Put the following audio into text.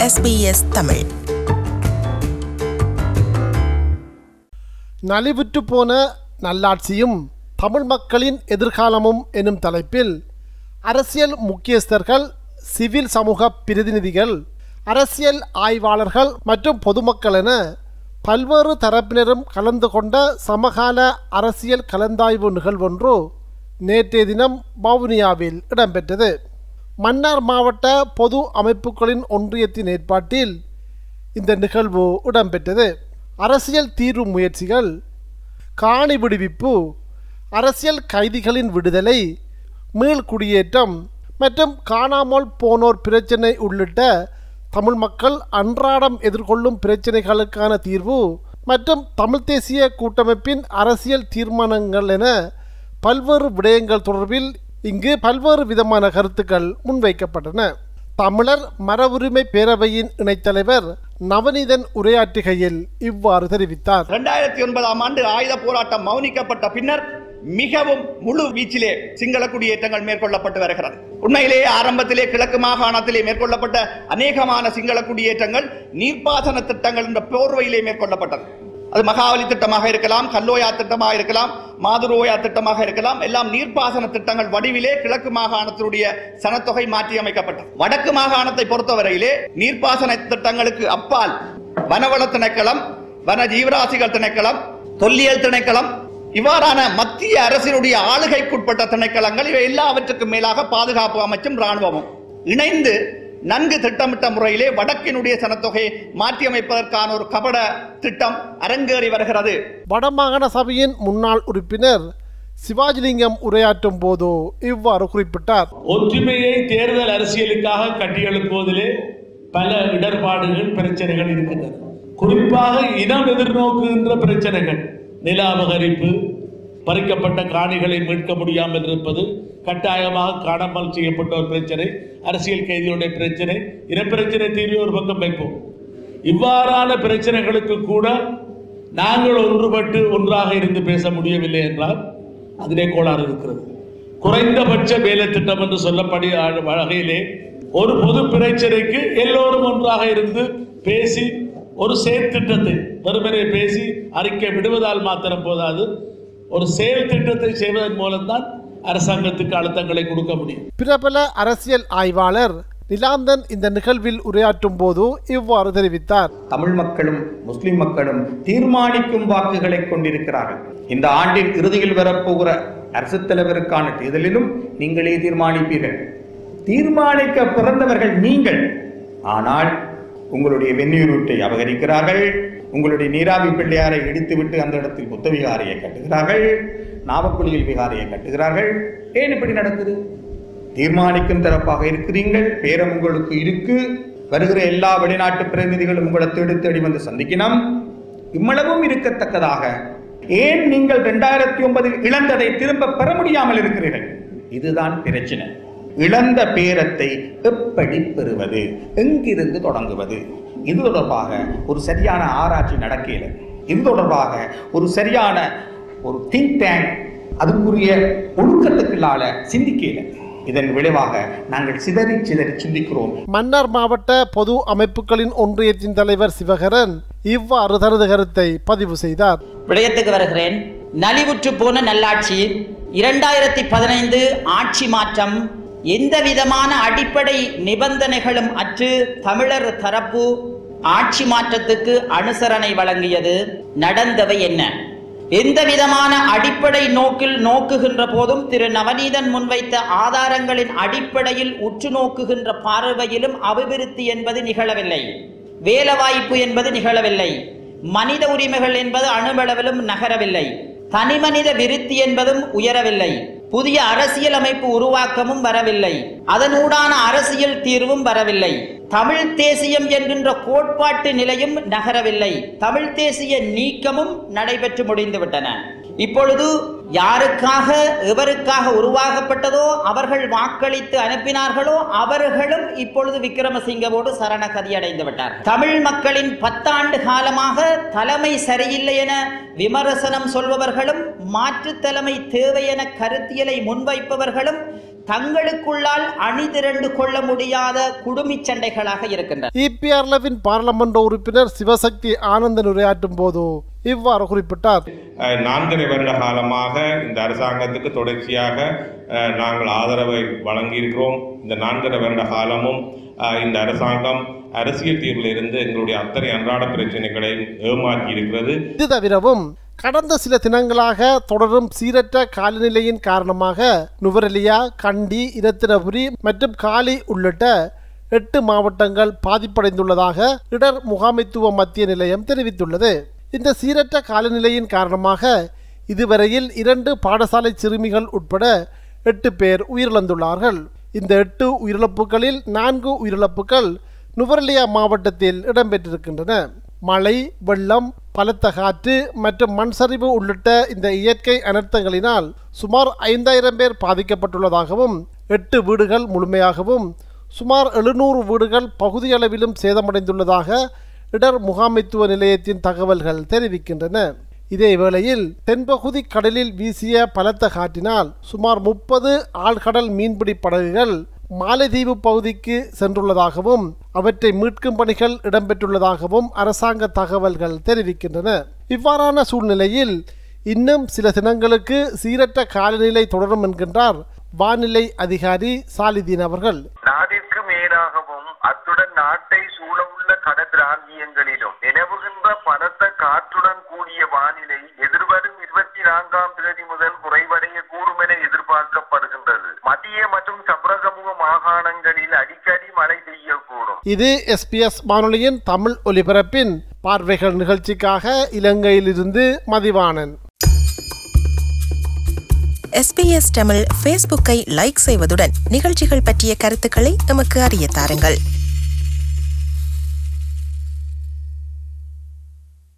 SBS Tamil நலிவுற்று போன நல்லாட்சியும் தமிழ் மக்களின் எதிர்காலமும் எனும் தலைப்பில் அரசியல் முக்கியஸ்தர்கள் சிவில் சமூக பிரதிநிதிகள் அரசியல் ஆய்வாளர்கள் மற்றும் பொதுமக்கள் என பல்வேறு தரப்பினரும் கலந்து கொண்ட சமகால அரசியல் கலந்தாய்வு நிகழ்வொன்று நேற்றைய தினம் வவுனியாவில் இடம்பெற்றது மன்னார் மாவட்ட பொது அமைப்புகளின் ஒன்றியத்தின் ஏற்பாட்டில் இந்த நிகழ்வு இடம்பெற்றது அரசியல் தீர்வு முயற்சிகள் காணி விடுவிப்பு அரசியல் கைதிகளின் விடுதலை மீள்குடியேற்றம் மற்றும் காணாமல் போனோர் பிரச்சினை உள்ளிட்ட தமிழ் மக்கள் அன்றாடம் எதிர்கொள்ளும் பிரச்சினைகளுக்கான தீர்வு மற்றும் தமிழ் தேசிய கூட்டமைப்பின் அரசியல் தீர்மானங்கள் என பல்வேறு விடயங்கள் தொடர்பில் இங்கு பல்வேறு விதமான கருத்துக்கள் முன்வைக்கப்பட்டன தமிழர் மர உரிமை பேரவையின் இணைத்தலைவர் நவநீதன் உரையாற்றுகையில் இவ்வாறு தெரிவித்தார் இரண்டாயிரத்தி ஒன்பதாம் ஆண்டு ஆயுத போராட்டம் மௌனிக்கப்பட்ட பின்னர் மிகவும் முழு வீச்சிலே சிங்கள குடியேற்றங்கள் மேற்கொள்ளப்பட்டு வருகிறது உண்மையிலேயே ஆரம்பத்திலே கிழக்கு மாகாணத்திலே மேற்கொள்ளப்பட்ட அநேகமான சிங்கள குடியேற்றங்கள் நீர்ப்பாசன திட்டங்கள் என்ற போர்வையிலே மேற்கொள்ளப்பட்டது அது மகாவலி திட்டமாக இருக்கலாம் கல்லோயா திட்டமாக இருக்கலாம் மாதுரோயா திட்டமாக இருக்கலாம் எல்லாம் நீர்ப்பாசன திட்டங்கள் வடிவிலே கிழக்கு மாகாணத்தினுடைய சனத்தொகை மாற்றி அமைக்கப்பட்டது வடக்கு மாகாணத்தை பொறுத்தவரையிலே நீர்ப்பாசன திட்டங்களுக்கு அப்பால் வனவள திணைக்களம் வன ஜீவராசிகள் திணைக்களம் தொல்லியல் திணைக்களம் இவ்வாறான மத்திய அரசினுடைய ஆளுகைக்குட்பட்ட திணைக்களங்கள் இவை எல்லாவற்றுக்கும் மேலாக பாதுகாப்பு அமைச்சும் இராணுவமும் இணைந்து நன்கு திட்டமிட்ட முறையிலே வடக்கினுடைய சனத்தொகையை மாற்றியமைப்பதற்கான ஒரு கபட திட்டம் அரங்கேறி வருகிறது வடமாகாண சபையின் முன்னாள் உறுப்பினர் சிவாஜிலிங்கம் உரையாற்றும் போது இவ்வாறு குறிப்பிட்டார் ஒற்றுமையை தேர்தல் அரசியலுக்காக கட்டியெழுப்புவதிலே பல இடர்பாடுகள் பிரச்சனைகள் இருக்கின்றன குறிப்பாக இனம் எதிர்நோக்குகின்ற பிரச்சனைகள் நில அபகரிப்பு பறிக்கப்பட்ட காணிகளை மீட்க முடியாமல் இருப்பது கட்டாயமாக காணாமல் செய்யப்பட்ட ஒரு பிரச்சனை அரசியல் கைதிகளுடைய பிரச்சனை இனப்பிரச்சனை தீர்வு ஒரு பக்கம் வைப்போம் இவ்வாறான பிரச்சனைகளுக்கு கூட நாங்கள் ஒன்றுபட்டு ஒன்றாக இருந்து பேச முடியவில்லை என்றால் அதிலே கோளாறு இருக்கிறது குறைந்தபட்ச வேலை திட்டம் என்று சொல்லப்படிய வகையிலே ஒரு பொது பிரச்சனைக்கு எல்லோரும் ஒன்றாக இருந்து பேசி ஒரு செயற்திட்டத்தை வெறுமனே பேசி அறிக்கை விடுவதால் மாத்திரம் போதாது ஒரு செயல் திட்டத்தை செய்வதன் மூலம்தான் அரசாங்கத்துக்கு அழுத்தங்களை கொடுக்க முடியும் பிரபல அரசியல் ஆய்வாளர் நிலாந்தன் இந்த நிகழ்வில் உரையாற்றும் போது இவ்வாறு தெரிவித்தார் தமிழ் மக்களும் முஸ்லிம் மக்களும் தீர்மானிக்கும் வாக்குகளை கொண்டிருக்கிறார்கள் இந்த ஆண்டின் இறுதியில் வரப்போகிற அரசு தலைவருக்கான தேர்தலிலும் நீங்களே தீர்மானிப்பீர்கள் தீர்மானிக்க பிறந்தவர்கள் நீங்கள் ஆனால் உங்களுடைய வெந்நீரூட்டை அபகரிக்கிறார்கள் உங்களுடைய நீராவி பிள்ளையாரை இடித்துவிட்டு அந்த இடத்தில் புத்த விகாரையை கட்டுகிறார்கள் நாவக்குழியில் விகாரையை கட்டுகிறார்கள் ஏன் இப்படி நடக்குது தீர்மானிக்கும் தரப்பாக இருக்கிறீர்கள் பேரம் உங்களுக்கு இருக்கு வருகிற எல்லா வெளிநாட்டு பிரதிநிதிகளும் உங்களை தேடி தேடி வந்து சந்திக்கணும் இம்மளவும் இருக்கத்தக்கதாக ஏன் நீங்கள் இரண்டாயிரத்தி ஒன்பதில் இழந்ததை திரும்ப பெற முடியாமல் இருக்கிறீர்கள் இதுதான் பிரச்சனை இழந்த பேரத்தை எப்படி பெறுவது எங்கிருந்து தொடங்குவது இது தொடர்பாக ஒரு சரியான ஆராய்ச்சி நடக்கல இது தொடர்பாக ஒரு சரியான ஒரு திங்க் டேங்க் அதுக்குரிய ஒழுக்கத்துக்குள்ளால சிந்திக்கல இதன் விளைவாக நாங்கள் சிதறி சிதறி சிந்திக்கிறோம் மன்னார் மாவட்ட பொது அமைப்புகளின் ஒன்றியத்தின் தலைவர் சிவகரன் இவ்வாறு தனது கருத்தை பதிவு செய்தார் விடயத்துக்கு வருகிறேன் நலிவுற்று போன நல்லாட்சி இரண்டாயிரத்தி பதினைந்து ஆட்சி மாற்றம் எந்த விதமான அடிப்படை நிபந்தனைகளும் அற்று தமிழர் தரப்பு ஆட்சி மாற்றத்துக்கு அனுசரணை வழங்கியது நடந்தவை என்ன எந்த விதமான அடிப்படை நோக்கில் நோக்குகின்ற போதும் திரு நவநீதன் முன்வைத்த ஆதாரங்களின் அடிப்படையில் உற்று நோக்குகின்ற பார்வையிலும் அபிவிருத்தி என்பது நிகழவில்லை வேலைவாய்ப்பு என்பது நிகழவில்லை மனித உரிமைகள் என்பது அணுவளவிலும் நகரவில்லை தனிமனித விருத்தி என்பதும் உயரவில்லை புதிய அரசியல் அமைப்பு உருவாக்கமும் வரவில்லை அதனூடான அரசியல் தீர்வும் வரவில்லை தமிழ் தேசியம் என்கின்ற கோட்பாட்டு நிலையும் நகரவில்லை தமிழ் தேசிய நீக்கமும் நடைபெற்று முடிந்துவிட்டன இப்பொழுது யாருக்காக எவருக்காக உருவாக்கப்பட்டதோ அவர்கள் வாக்களித்து அனுப்பினார்களோ அவர்களும் இப்பொழுது விக்ரமசிங்கவோடு சரணகதி அடைந்து விட்டார்கள் தமிழ் மக்களின் பத்தாண்டு காலமாக தலைமை சரியில்லை என விமர்சனம் சொல்பவர்களும் மாற்று தலைமை தேவை என கருத்தியலை முன்வைப்பவர்களும் தங்களுக்குள்ளால் அணிதிரண்டு கொள்ள முடியாத குடுமிச் சண்டைகளாக இருக்கின்றன இபிஆர்லவின் பாராளுமன்ற உறுப்பினர் சிவசக்தி ஆனந்தன் உரையாற்றும் போது இவ்வாறு குறிப்பிட்டார் அஹ், நான்கரை வருட காலமாக இந்த அரசாங்கத்துக்கு தொடர்ச்சியாக அஹ், நாங்கள் ஆதரவை வழங்கியிருக்கிறோம் இந்த நான்கரை வருட காலமும் அஹ், இந்த அரசாங்கம் அரசியல் தீர்வில் இருந்து எங்களுடைய அத்தனை அன்றாட பிரச்சனைகளை ஏமாற்றி இருக்கிறது இது தவிரவும் கடந்த சில தினங்களாக தொடரும் சீரற்ற காலநிலையின் காரணமாக நுவரெலியா கண்டி இரத்தினபுரி மற்றும் காலி உள்ளிட்ட எட்டு மாவட்டங்கள் பாதிப்படைந்துள்ளதாக இடர் முகாமைத்துவ மத்திய நிலையம் தெரிவித்துள்ளது இந்த சீரற்ற காலநிலையின் காரணமாக இதுவரையில் இரண்டு பாடசாலை சிறுமிகள் உட்பட எட்டு பேர் உயிரிழந்துள்ளார்கள் இந்த எட்டு உயிரிழப்புகளில் நான்கு உயிரிழப்புகள் நுவரெலியா மாவட்டத்தில் இடம்பெற்றிருக்கின்றன மழை வெள்ளம் பலத்த காற்று மற்றும் மண் சரிவு உள்ளிட்ட இந்த இயற்கை அனர்த்தங்களினால் சுமார் ஐந்தாயிரம் பேர் பாதிக்கப்பட்டுள்ளதாகவும் எட்டு வீடுகள் முழுமையாகவும் சுமார் எழுநூறு வீடுகள் பகுதியளவிலும் சேதமடைந்துள்ளதாக இடர் முகாமைத்துவ நிலையத்தின் தகவல்கள் தெரிவிக்கின்றன இதே வேளையில் தென்பகுதி கடலில் வீசிய பலத்த காற்றினால் சுமார் முப்பது ஆழ்கடல் மீன்பிடி படகுகள் மாலைதீவு பகுதிக்கு சென்றுள்ளதாகவும் அவற்றை மீட்கும் பணிகள் இடம்பெற்றுள்ளதாகவும் அரசாங்க தகவல்கள் தெரிவிக்கின்றன இவ்வாறான சூழ்நிலையில் இன்னும் சில தினங்களுக்கு சீரற்ற காலநிலை தொடரும் என்கின்றார் வானிலை அதிகாரி சாலிதீன் அவர்கள் நாடிற்கு மேலாகவும் அத்துடன் நாட்டை சூழவுள்ள கடற்பிராந்தியங்களிலும் நிலவுகின்ற பலத்த காற்றுடன் கூடிய வானிலை எதிர்வரும் இருபத்தி நான்காம் தேதி முதல் குறைவடைய கூடும் என எதிர்பார்க்கப்படுகின்றது மத்திய மற்றும் சப்ரகமுக மாகாணங்களில் அடிக்கடி மழை பெய்யக்கூடும் இது எஸ்பிஎஸ் வானொலியின் தமிழ் ஒலிபரப்பின் பார்வைகள் நிகழ்ச்சிக்காக இலங்கையிலிருந்து மதிவாணன் எஸ்பிஎஸ் தமிழ் ஃபேஸ்புக்கை லைக் செய்வதுடன் நிகழ்ச்சிகள் பற்றிய கருத்துக்களை எமக்கு அறிய தாருங்கள்